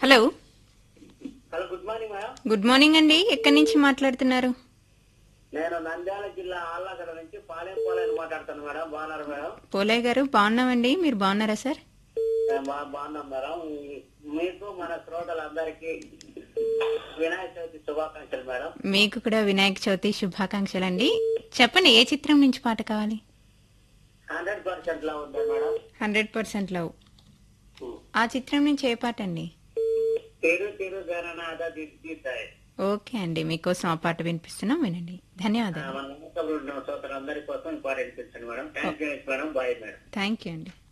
hello hello good morning madam good morning అండి ఎక్కడి నుంచి మాట్లాడుతున్నారు నేను నంద్యాల జిల్లా ఆళ్ళగడ నుంచి పాలెం పాలెం మాట్లాడుతాను మేడం బాగున్నారు మేడం పోలయ్య గారు బాగున్నామండి మీరు బాగున్నారా సార్ మేము బాగా బాగున్నాం మేడం మీకు మన శ్రోతలందరికీ వినాయక చవితి శుభాకాంక్షలు మేడం మీకు కూడా వినాయక చవితి శుభాకాంక్షలు అండి చెప్పండి ఏ చిత్రం నుంచి పాట కావాలి హండ్రెడ్ పర్సెంట్ లా ఉంటుంది మేడం హండ్రెడ్ పర్సెంట్ లవ్ ఆ చిత్రం నుంచి ఏ పాట అండి తిరు తిరు గణనాథ దిద్దిద్దాయి ఓకే అండి మీకోసం ఆ పాట వినిపిస్తున్నాం వినండి ధన్యవాదాలు మన శ్రోతలందరి కోసం important madam thank you madam bye madam thank you అండి